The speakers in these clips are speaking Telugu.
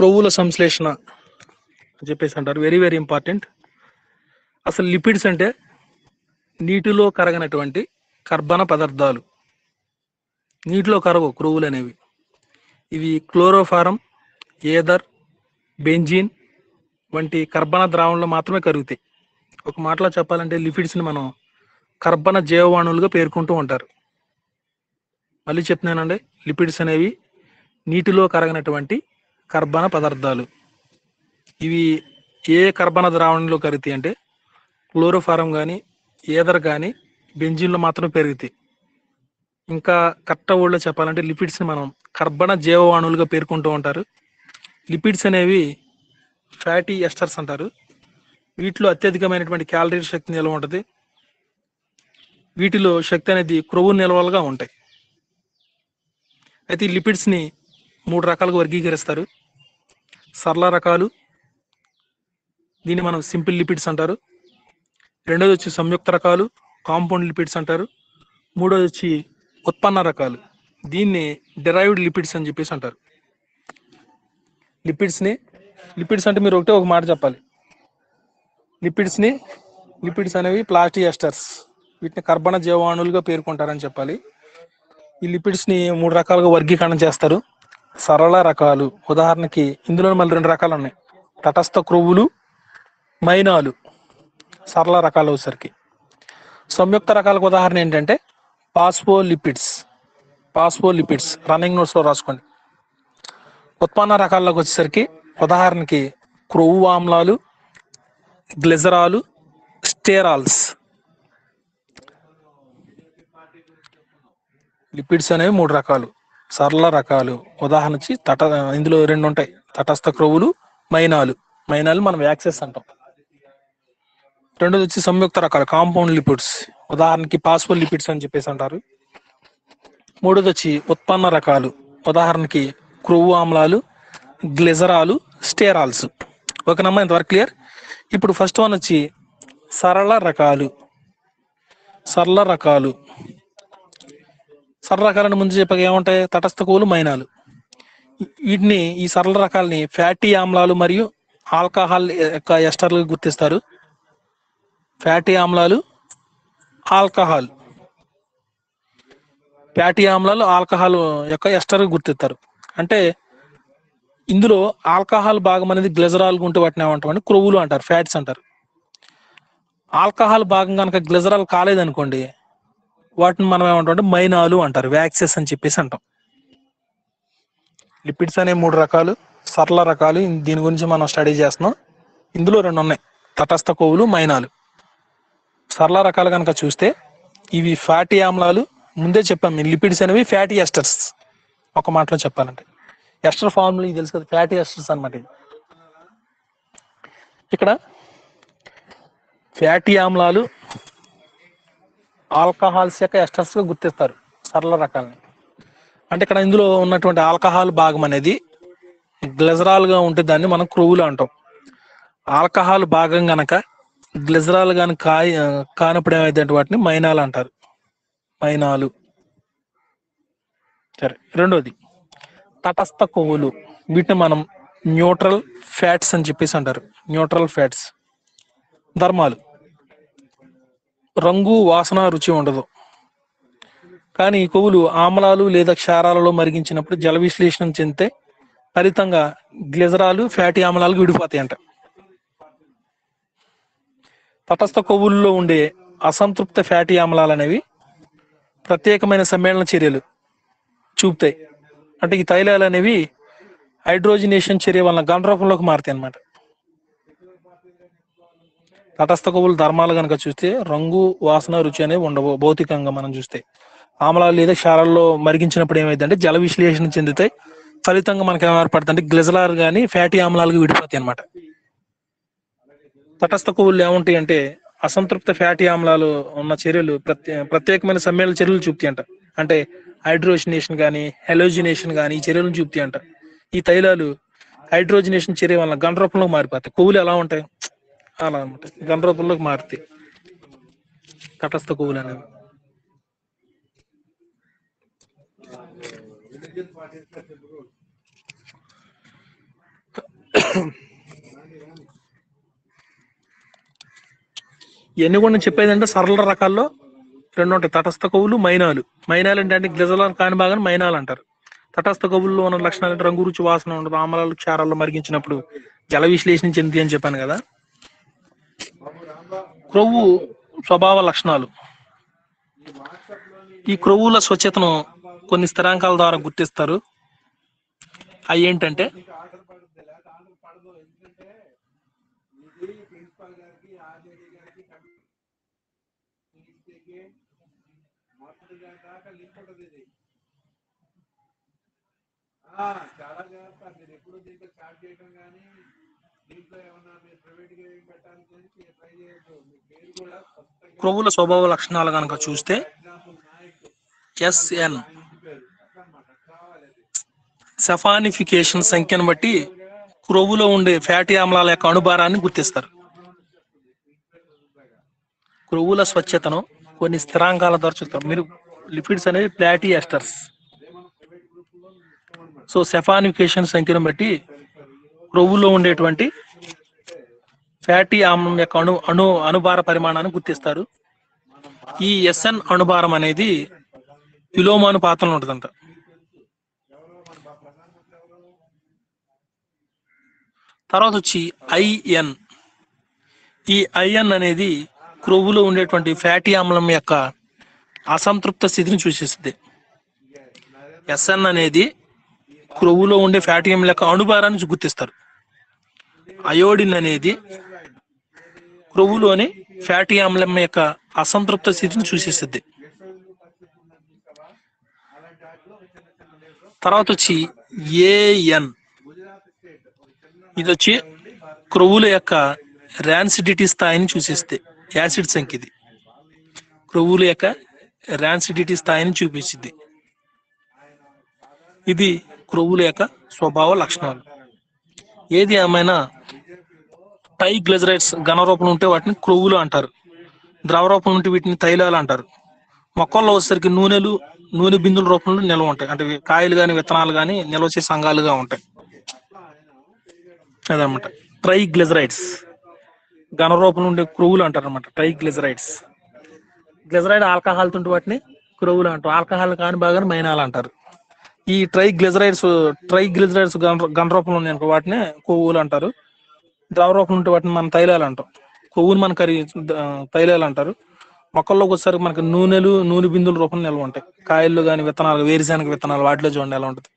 క్రొవ్వుల సంశ్లేషణ అని చెప్పేసి అంటారు వెరీ వెరీ ఇంపార్టెంట్ అసలు లిపిడ్స్ అంటే నీటిలో కరగనటువంటి కర్బన పదార్థాలు నీటిలో కరగవు క్రొవ్వులు అనేవి ఇవి క్లోరోఫారం ఏదర్ బెంజీన్ వంటి కర్బన ద్రావణంలో మాత్రమే కరుగుతాయి ఒక మాటలో చెప్పాలంటే లిపిడ్స్ని మనం కర్బన జీవవాణువులుగా పేర్కొంటూ ఉంటారు మళ్ళీ చెప్తున్నానండి లిపిడ్స్ అనేవి నీటిలో కరగనటువంటి కర్బన పదార్థాలు ఇవి ఏ కర్బన ద్రావణంలో కరుగుతాయి అంటే క్లోరోఫారం కానీ ఏదర్ కానీ బెంజిన్లో మాత్రమే పెరుగుతాయి ఇంకా కరెక్ట్ వర్డ్లో చెప్పాలంటే లిపిడ్స్ని మనం కర్బన జీవవాణువులుగా పేర్కొంటూ ఉంటారు లిపిడ్స్ అనేవి ఫ్యాటీ ఎస్టర్స్ అంటారు వీటిలో అత్యధికమైనటువంటి క్యాలరీ శక్తి నిల్వ ఉంటుంది వీటిలో శక్తి అనేది క్రొవ్వు నిల్వలుగా ఉంటాయి అయితే ఈ లిపిడ్స్ని మూడు రకాలుగా వర్గీకరిస్తారు సరళ రకాలు దీన్ని మనం సింపుల్ లిపిడ్స్ అంటారు రెండోది వచ్చి సంయుక్త రకాలు కాంపౌండ్ లిపిడ్స్ అంటారు మూడోది వచ్చి ఉత్పన్న రకాలు దీన్ని డెరైవ్డ్ లిపిడ్స్ అని చెప్పేసి అంటారు లిపిడ్స్ని లిపిడ్స్ అంటే మీరు ఒకటే ఒక మాట చెప్పాలి లిపిడ్స్ని లిపిడ్స్ అనేవి ప్లాస్టిక్ ఎస్టర్స్ వీటిని కర్బన జీవాణువులుగా పేర్కొంటారని చెప్పాలి ఈ లిపిడ్స్ని మూడు రకాలుగా వర్గీకరణ చేస్తారు సరళ రకాలు ఉదాహరణకి ఇందులో మళ్ళీ రెండు రకాలు ఉన్నాయి తటస్థ క్రొవ్వులు మైనాలు సరళ రకాలు వచ్చేసరికి సంయుక్త రకాలకు ఉదాహరణ ఏంటంటే phospholipids phospholipids running నోట్స్లో రాసుకోండి ఉత్పన్న రకాల్లోకి వచ్చేసరికి ఉదాహరణకి క్రొవ్వు ఆమ్లాలు గ్లెజరాలు స్టేరాల్స్ లిపిడ్స్ అనేవి మూడు రకాలు సరళ రకాలు ఉదాహరణ వచ్చి తట ఇందులో రెండు ఉంటాయి తటస్థ క్రొవ్వులు మైనాలు మైనాలు మనం యాక్సెస్ అంటాం రెండోది వచ్చి సంయుక్త రకాలు కాంపౌండ్ లిపిడ్స్ ఉదాహరణకి పాస్పో లిపిడ్స్ అని చెప్పేసి అంటారు మూడోది వచ్చి ఉత్పన్న రకాలు ఉదాహరణకి క్రొవ్వు ఆమ్లాలు గ్లెజరాలు స్టేరాల్స్ ఓకేనమ్మా ఇంతవరకు క్లియర్ ఇప్పుడు ఫస్ట్ వన్ వచ్చి సరళ రకాలు సరళ రకాలు సరళ రకాలను ముందు చెప్పక ఏముంటాయి తటస్థ కూలు మైనాలు వీటిని ఈ సరళ రకాలని ఫ్యాటీ ఆమ్లాలు మరియు ఆల్కహాల్ యొక్క ఎస్టర్లు గుర్తిస్తారు ఫ్యాటీ ఆమ్లాలు ఆల్కహాల్ ఫ్యాటీ ఆమ్లాలు ఆల్కహాల్ యొక్క ఎస్టర్ గుర్తిస్తారు అంటే ఇందులో ఆల్కహాల్ భాగం అనేది గ్లెజరాల్ ఉంటే వాటిని ఏమంటామంటే క్రొవ్వులు అంటారు ఫ్యాట్స్ అంటారు ఆల్కహాల్ భాగం కనుక గ్లెజరాల్ కాలేదనుకోండి వాటిని మనం ఏమంటాం మైనాలు అంటారు వ్యాక్సెస్ అని చెప్పేసి అంటాం లిపిడ్స్ అనే మూడు రకాలు సరళ రకాలు దీని గురించి మనం స్టడీ చేస్తున్నాం ఇందులో రెండు ఉన్నాయి తటస్థ కొవ్వులు మైనాలు సరళ రకాలు కనుక చూస్తే ఇవి ఫ్యాటీ ఆమ్లాలు ముందే చెప్పాం మేము లిపిడ్స్ అనేవి ఫ్యాటీ ఎస్టర్స్ ఒక మాటలో చెప్పాలంటే ఎస్టర్ ఫార్ములా ఇది తెలుసు కదా ఫ్యాటీ ఎస్టర్స్ అనమాట ఇది ఇక్కడ ఫ్యాటీ ఆమ్లాలు ఆల్కహాల్స్ యొక్క ఎస్టర్స్ గా గుర్తిస్తారు సరళ రకాలని అంటే ఇక్కడ ఇందులో ఉన్నటువంటి ఆల్కహాల్ భాగం అనేది గ్లెజరాల్ గా ఉంటే దాన్ని మనం క్రొవ్వులు అంటాం ఆల్కహాల్ భాగం గనక గ్లెజరాల్ గాని కాయ కానప్పుడు ఏమైతే వాటిని మైనాలు అంటారు మైనాలు సరే రెండోది తటస్థ కొవ్వులు వీటిని మనం న్యూట్రల్ ఫ్యాట్స్ అని చెప్పేసి అంటారు న్యూట్రల్ ఫ్యాట్స్ ధర్మాలు రంగు వాసన రుచి ఉండదు కానీ ఈ కొవ్వులు ఆమ్లాలు లేదా క్షారాలలో మరిగించినప్పుడు జల విశ్లేషణ చెందితే ఫలితంగా గ్లిజరాలు ఫ్యాటీ ఆమ్లాలు విడిపోతాయి అంట తటస్థ కొవ్వుల్లో ఉండే అసంతృప్త ఫ్యాటీ ఆమ్లాలు అనేవి ప్రత్యేకమైన సమ్మేళన చర్యలు చూపుతాయి అంటే ఈ తైలాలు అనేవి హైడ్రోజినేషన్ చర్య వలన గన్ రూపంలోకి మారుతాయి అన్నమాట తటస్థ కొవ్వులు ధర్మాలు కనుక చూస్తే రంగు వాసన రుచి అనేవి ఉండవు భౌతికంగా మనం చూస్తే ఆమ్లాలు లేదా క్షారాల్లో మరిగించినప్పుడు ఏమైందంటే జల విశ్లేషణ చెందుతాయి ఫలితంగా మనకి ఏం ఏర్పడుతుంది అంటే గ్లిజలార్ కానీ ఫ్యాటీ ఆమ్లాలుగా విడిపోతాయి అన్నమాట తటస్థ కొవ్వులు ఏముంటాయి అంటే అసంతృప్త ఫ్యాటీ ఆమ్లాలు ఉన్న చర్యలు ప్రత్యే ప్రత్యేకమైన సమ్మేళన చర్యలు చూపుతాయి అంట అంటే హైడ్రోజనేషన్ కానీ హెలోజినేషన్ కానీ ఈ చర్యలను చూపుతాయి అంట ఈ తైలాలు హైడ్రోజనేషన్ చర్య వలన గన్ రూపంలోకి మారిపోతాయి కొవ్వులు ఎలా ఉంటాయి అలా అనమాట గన్ రూపంలోకి మారుతాయి తటస్థ కొవ్వులు అనేవి ఇవన్నీ కూడా నేను చెప్పేది అంటే సరళ రకాల్లో రెండు ఉంటాయి తటస్థ కొవ్వులు మైనాలు మైనాలు అంటే అంటే గ్లిజలార్ కాని భాగాన్ని మైనాలు అంటారు తటస్థ కొవ్వుల్లో ఉన్న లక్షణాలు అంటే రంగు రుచి వాసన ఉండదు ఆమలాలు క్షారాల్లో మరిగించినప్పుడు జల విశ్లేషణ చెంది అని చెప్పాను కదా క్రొవ్వు స్వభావ లక్షణాలు ఈ క్రొవ్వుల స్వచ్ఛతను కొన్ని స్థిరాంకాల ద్వారా గుర్తిస్తారు అవి ఏంటంటే ఆ, చాలా చేస్తారు మీరు ఎప్పుడు దీంట్లో స్టార్ట్ చేయడం కానీ దీంట్లో ఏమన్నా మీరు ప్రైవేట్ గా ఏం పెట్టాలని చెప్పి ట్రై చేయొద్దు మీ పేరు కూడా కొత్తగా క్రొవ్వుల స్వభావ లక్షణాలు కనుక చూస్తే ఎగ్జాంపుల్ నాయక్ ఎస్ఎన్ ఇంటి పేరు అట్లా అన్నమాట కావాలి అది సెఫానిఫికేషన్ సంఖ్యను బట్టి క్రొవ్వులో ఉండే ఫ్యాటీ ఆమ్లాల యొక్క అణుభారాన్ని గుర్తిస్తారు క్రొవ్వుల స్వచ్ఛతను కొన్ని స్థిరాంకాల ద్వారా చూస్తారు మీరు లిపిడ్స్ అనేవి ఫ్లాటీ ఎస్టర్స్ సో సెఫానిఫికేషన్ సంఖ్యను బట్టి క్రొవ్వులో ఉండేటువంటి ఫ్యాటీ ఆమ్లం యొక్క అణు అణు అణుభార పరిమాణాన్ని గుర్తిస్తారు ఈ ఎస్ఎన్ అణుభారం అనేది విలోమానుపాతంలో ఉంటుందంట తర్వాత వచ్చి ఐఎన్ ఈ ఐఎన్ అనేది క్రొవ్వులో ఉండేటువంటి ఫ్యాటీ ఆమ్లం యొక్క అసంతృప్త స్థితిని సూచిస్తుంది ఎస్ఎన్ అనేది క్రొవ్వులో ఉండే ఫ్యాటీ ఆమ్లం యొక్క అణుభారాన్ని గుర్తిస్తారు అయోడిన్ అనేది క్రొవ్వులోని ఫ్యాటీ ఆమ్లం యొక్క అసంతృప్త స్థితిని సూచిస్తుంది తర్వాత వచ్చి ఏఎన్ ఇది వచ్చి క్రొవ్వుల యొక్క ర్యాన్సిడిటీ స్థాయిని సూచిస్తే యాసిడ్ సంఖ్య ఇది క్రొవ్వుల యొక్క ర్యాన్సిడిటీ స్థాయిని చూపించింది ఇది క్రొవ్వుల యొక్క స్వభావ లక్షణాలు ఏది ఏమైనా టై గ్లెజరైట్స్ ఘన రూపంలో ఉంటే వాటిని క్రొవ్వులు అంటారు ద్రవ రూపంలో ఉంటే వీటిని తైలాలు అంటారు మొక్కల్లో వచ్చేసరికి నూనెలు నూనె బిందుల రూపంలో నిల్వ ఉంటాయి అంటే ఇవి కాయలు కానీ విత్తనాలు కానీ నిల్వ చేసే సంఘాలుగా ఉంటాయి అదనమాట ట్రై గ్లిజరైడ్స్ ఘన రూపంలో ఉండే క్రొవ్వులు అంటారు అనమాట ట్రై గ్లిజరైడ్స్ గ్లిజరైడ్ ఆల్కహాల్ ఉంటే వాటిని క్రొవ్వులు అంటారు ఆల్కహాల్ కాని బాగా మైనాలు అంటారు ఈ ట్రై గ్లిజరైడ్స్ ట్రై గ్లిజరైడ్స్ ఘన రూపంలో ఉన్నాయి అనుకో వాటిని కొవ్వులు అంటారు ద్రవ రూపంలో ఉంటే వాటిని మనం తైలాలు అంటాం కొవ్వుని మన కరి ద- తైలాలు అంటారు మొక్కల్లోకి వచ్చేసరికి మనకి నూనెలు నూనె బిందుల రూపంలో నిల్వ ఉంటాయి కాయలు కానీ విత్తనాలు వేరుశనగ విత్తనాలు వాటిలో చూడండి ఎలా ఉంటుంది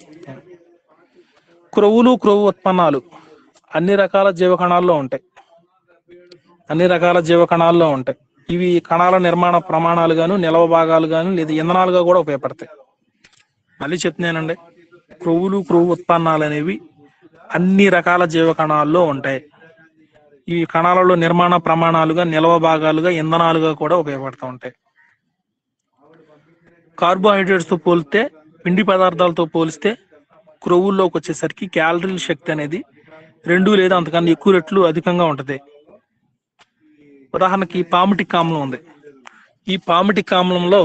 క్రొవ్వులు క్రొవ్వు ఉత్పన్నాలు అన్ని రకాల జీవకణాల్లో ఉంటాయి అన్ని రకాల జీవకణాల్లో ఉంటాయి ఇవి కణాల నిర్మాణ ప్రమాణాలు గాను నిలవ భాగాలు గాను లేదా ఇంధనాలుగా కూడా ఉపయోగపడతాయి మళ్ళీ చెప్తున్నానండి క్రొవ్వులు క్రొవ్వు ఉత్పన్నాలు అనేవి అన్ని రకాల జీవకణాల్లో ఉంటాయి ఈ కణాలలో నిర్మాణ ప్రమాణాలుగా నిల్వ భాగాలుగా ఇంధనాలుగా కూడా ఉపయోగపడుతూ ఉంటాయి కార్బోహైడ్రేట్స్ తో పోలిస్తే పిండి పదార్థాలతో పోలిస్తే క్రొవ్వుల్లోకి వచ్చేసరికి క్యాలరీల శక్తి అనేది రెండు లేదా అంతకన్నా ఎక్కువ రెట్లు అధికంగా ఉంటది ఉదాహరణకి పామిటిక్ ఆమ్లం ఉంది ఈ పామిటిక్ ఆమ్లంలో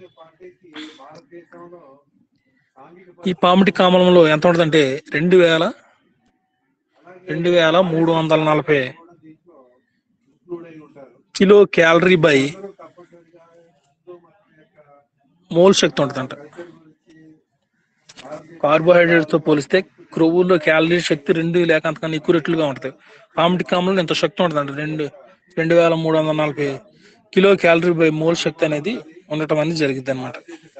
ఈ పామిటిక్ ఆమ్లంలో ఎంత ఉంటుందంటే రెండు వేల రెండు వేల మూడు వందల నలభై కిలో క్యాలరీ బై మోల్ శక్తి ఉంటుందంట కార్బోహైడ్రేట్స్ తో పోలిస్తే క్రొవ్వుల్లో క్యాలరీ శక్తి రెండు లేక అంతకన్నా ఎక్కువ రెట్లుగా ఉంటుంది పామిటిక్ ఆమ్లంలో ఎంత శక్తి ఉంటుందంట రెండు రెండు వేల మూడు వందల నలభై కిలో క్యాలరీ బై మోల్ శక్తి అనేది ఉండటం అనేది జరిగింది అనమాట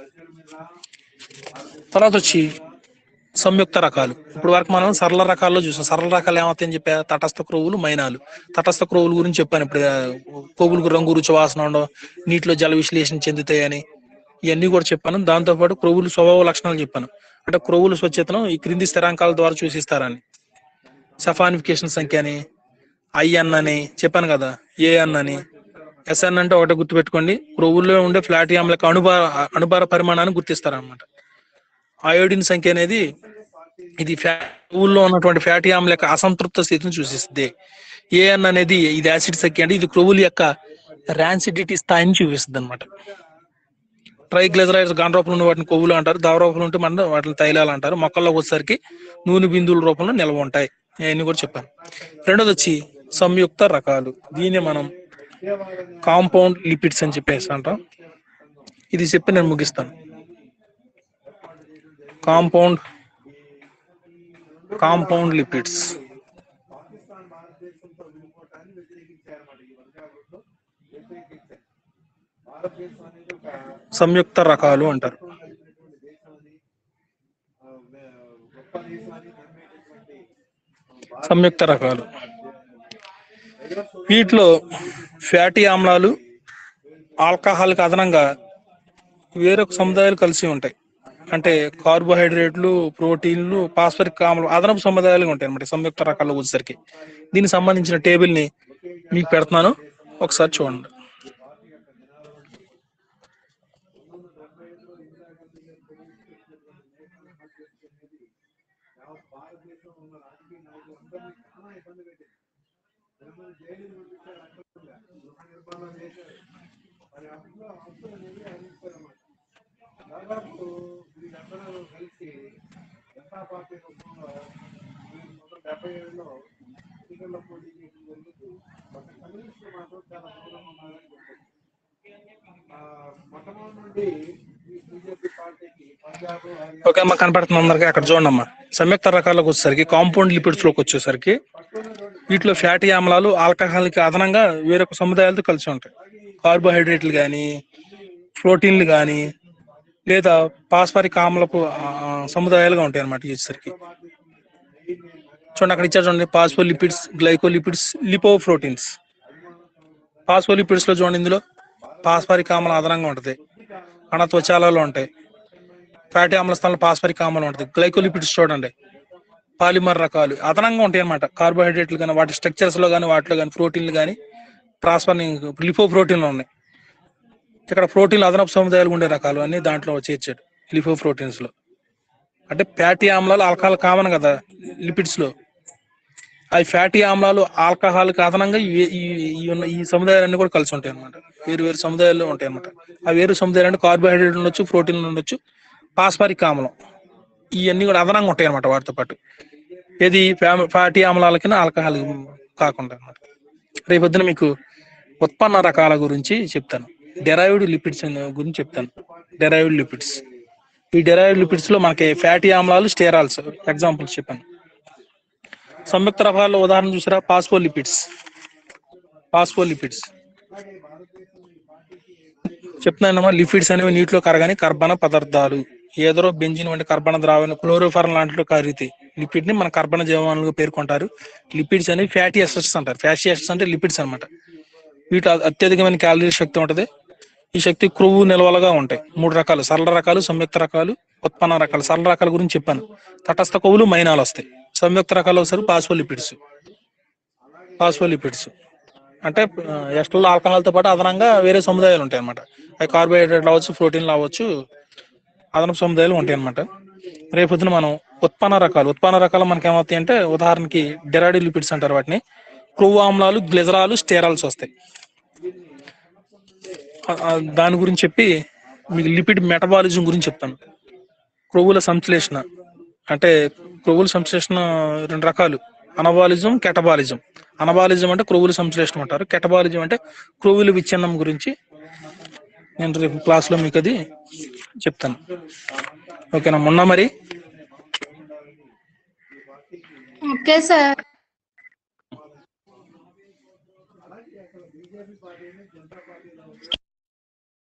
తర్వాత వచ్చి సంయుక్త రకాలు ఇప్పుడు వరకు మనం సరళ రకాల్లో చూసాం సరళ రకాలు ఏమవుతాయని చెప్పా తటస్థ క్రొవ్వులు మైనాలు తటస్థ క్రొవ్వుల గురించి చెప్పాను ఇప్పుడు ఆ, కొవ్వులకు రంగు రుచి వాసన ఉండవు నీటిలో జల విశ్లేషణ చెందుతాయని ఇవన్నీ కూడా చెప్పాను దాంతో పాటు క్రొవ్వులు స్వభావ లక్షణాలు చెప్పాను అంటే క్రొవ్వుల స్వచ్ఛతను ఈ క్రింది స్థిరాంకాల ద్వారా సూచిస్తారని సఫానిఫికేషన్ సంఖ్య అని ఐఎన్ అని చెప్పాను కదా ఏఎన్ అని ఎస్ఎన్ అంటే ఒకటే గుర్తుపెట్టుకోండి క్రొవ్వుల్లో ఉండే ఫ్లాట్ ఆమ్లక అణుభార అణుభార పరిమాణాన్ని గుర్తిస్తారన్నమాట అయోడిన్ సంఖ్య అనేది ఇది క్రొవ్వుల్లో ఉన్నటువంటి ఫ్యాటీ ఆమ్ల యొక్క అసంతృప్త స్థితిని సూచిస్తుంది ఏఎన్ అనేది ఇది యాసిడ్ సంఖ్య అంటే ఇది క్రొవ్వుల యొక్క ర్యాన్సిడిటీ స్థాయిని చూపిస్తుంది అనమాట ట్రైగ్లైజరైడ్స్ గాన్ రూపంలో ఉన్న వాటిని కొవ్వులు అంటారు దావ రూపంలో ఉంటే మనం వాటిని తైలాలు అంటారు మొక్కల్లోకి వచ్చేసరికి నూనె బిందువుల రూపంలో నిల్వ ఉంటాయి ఇవన్నీ కూడా చెప్పాను రెండోది వచ్చి సంయుక్త రకాలు దీన్ని మనం కాంపౌండ్ లిపిడ్స్ అని చెప్పేసి అంటాం ఇది చెప్పి నేను ముగిస్తాను కాంపౌండ్ కాంపౌండ్ లిపిడ్స్ పాకిస్తాన్ భారతదేశంతో విడిపోవటాన్ని వ్యతిరేకించారన్నమాట ఈ వర్గాలలో వ్యతిరేకించారు భారతదేశం అనేది ఒక సంయుక్త రకాలు అంటారు కలిగినటువంటి దేశం అని ఆ, వే- గొప్ప దేశం అని నమ్మేటటువంటి ఆ, సంయుక్త రకాలు వీటిలో ఫ్యాటీ ఆమ్లాలు ఆల్కహాల్కి అదనంగా వేరొక సముదాయాలు కలిసి ఉంటాయి అంటే కార్బోహైడ్రేట్లు ప్రోటీన్లు పాస్పరిక్ ఆమ్లం అదనపు సముదాయాలు ఉంటాయి అన్నమాట సంయుక్త రకాల్లో వచ్చేసరికి దీనికి సంబంధించిన టేబుల్ ని మీకు పెడుతున్నాను ఒకసారి చూడండి భారతదేశంలో ఉన్న రాజకీయ నాయకులందరినీ చాలా ఇబ్బంది పెట్టింది మిమ్మల్ని జైలు పంపించారు అక్కడ గృహ నిర్మాణం చేశారు మరి అప్పుడు అప్పుడు అనేది అందిస్తారన్నమాట దాదాపు వీళ్ళందరూ కలిసి జనతా పార్టీ రూపంలో పంతొమ్మిది డెబ్బై ఏడులో ఎన్నికల్లో పోటీ చేయడం జరిగింది ఒక కమ్యూనిస్టులు మాత్రం చాలా దూరం ఉన్నారని చెప్పారు ఆ, మొట్టమొదటి నుండి ఈ బీజేపీ పార్టీకి పంజాబ్ హర్యానా ఓకే అమ్మా కనపడుతుంది అందరికి అక్కడ చూడండి అమ్మా సంయుక్త రకాలకు వచ్చేసరికి కాంపౌండ్ లిపిడ్స్ లోకి వచ్చేసరికి వీటిలో ఫ్యాటీ ఆమ్లాలు ఆల్కహాల్కి అదనంగా వేరొక సముదాయాలతో కలిసి ఉంటాయి కార్బోహైడ్రేట్లు కానీ ప్రోటీన్లు కానీ లేదా పాస్పరిక్ ఆమ్లపు ఆ, సముదాయాలుగా ఉంటాయి అన్నమాట ఈ వచ్చేసరికి చూడండి అక్కడ ఇచ్చారు చూడండి పాస్ఫోలిపిడ్స్ గ్లైకోలిపిడ్స్ లిపోప్రోటీన్స్ పాస్ఫోలిపిడ్స్ లో చూడండి ఇందులో పాస్పరిక్ ఆమ్లం అదనంగా ఉంటుంది కణ త్వచాలలో ఉంటాయి ఫ్యాటీ ఆమ్ల స్థానంలో పాస్పరిక్ ఆమ్లం ఉంటుంది గ్లైకోలిపిడ్స్ చూడండి పాలిమర్ రకాలు అదనంగా ఉంటాయి అన్నమాట కార్బోహైడ్రేట్లు కానీ వాటి స్ట్రక్చర్స్ లో కానీ వాటిలో కానీ ప్రోటీన్లు కానీ ట్రాన్స్ఫర్ లిపో ప్రోటీన్లు ఉన్నాయి ఇక్కడ ప్రోటీన్లు అదనపు సముదాయాలు ఉండే రకాలు అన్ని దాంట్లో చేర్చాడు లిపో ప్రోటీన్స్ లో అంటే ఫ్యాటీ ఆమ్లాలు ఆల్కహాల్ కామన్ కదా లిపిడ్స్ లో అవి ఫ్యాటీ ఆమ్లాలు ఆల్కహాల్ కి అదనంగా ఈ- ఈ ఈ ఉన్న ఈ సముదాయాలన్నీ కూడా కలిసి ఉంటాయి అనమాట వేరు వేరు సముదాయాల్లో ఉంటాయి అనమాట ఆ వేరు సముదాయాలు అంటే కార్బోహైడ్రేట్ ఉండొచ్చు ప్రోటీన్లు ఉండొచ్చు పాస్పరిక్ ఆమ్లం ఇవన్నీ కూడా అదనంగా ఉంటాయి అనమాట వాటితో పాటు ఏది ఫ్యాటీ ఆమ్లాలకి ఆల్కహాల్ కాకుండా అనమాట రేపొద్దున మీకు ఉత్పన్న రకాల గురించి చెప్తాను డెరైవ్డ్ లిపిడ్స్ గురించి చెప్తాను డెరైవ్డ్ లిపిడ్స్ ఈ డెరైవ్డ్ లిపిడ్స్ లో మనకి ఫ్యాటీ ఆమ్లాలు స్టేరాల్స్ ఎగ్జాంపుల్స్ చెప్పాను సంయుక్త రకాల్లో ఉదాహరణ చూసారా పాస్ఫోలిపిడ్స్ పాస్ఫోలిపిడ్స్ చెప్తున్నానమ్మా లిపిడ్స్ అనేవి నీటిలో కరగని కర్బన పదార్థాలు ఏదో బెంజిన్ వంటి కర్బన ద్రావణ క్లోరోఫారం లాంటిలో కరిగితే లిపిడ్ ని మన కర్బన జీవాణులుగా పేర్కొంటారు లిపిడ్స్ అనేవి ఫ్యాటీ ఎస్టర్స్ అంటారు ఫ్యాటీ ఎస్టర్స్ అంటే లిపిడ్స్ అన్నమాట వీటి అత్యధికమైన క్యాలరీ శక్తి ఉంటది ఈ శక్తి క్రొవ్వు నిల్వలుగా ఉంటాయి మూడు రకాలు సరళ రకాలు సంయుక్త రకాలు ఉత్పన్న రకాలు సరళ రకాల గురించి చెప్పాను తటస్థ కొవ్వులు మైనాలు వస్తాయి సంయుక్త రకాలు వస్తారు పాస్ఫోలిపిడ్స్ పాస్ఫోలిపిడ్స్ అంటే ఎస్టల్ ఆల్కహాల్ తో పాటు అదనంగా వేరే సముదాయాలు ఉంటాయి అన్నమాట అవి కార్బోహైడ్రేట్లు అవ్వచ్చు ప్రోటీన్లు అవ్వచ్చు అదనపు సముదాయాలు ఉంటాయి అన్నమాట రేపొద్దున మనం ఉత్పన్న రకాలు ఉత్పన్న రకాలు మనకి ఏమవుతాయి అంటే ఉదాహరణకి డెరాడి లిపిడ్స్ అంటారు వాటిని క్రొవ్వు ఆమ్లాలు గ్లిజరాలు స్టేరాల్స్ వస్తాయి ఆ- ఆ దాని గురించి చెప్పి మీకు లిపిడ్ మెటబాలిజం గురించి చెప్తాను క్రొవ్వుల సంశ్లేషణ అంటే క్రొవ్వుల సంశ్లేషణ రెండు రకాలు అనబాలిజం కెటబాలిజం అనబాలిజం అంటే క్రొవ్వుల సంశ్లేషణ అంటారు కెటబాలిజం అంటే క్రొవ్వుల విచ్ఛిన్నం గురించి నేను రేపు క్లాస్ లో మీకు అది చెప్తాను ఓకేనా మొన్న మరి ఓకే సార్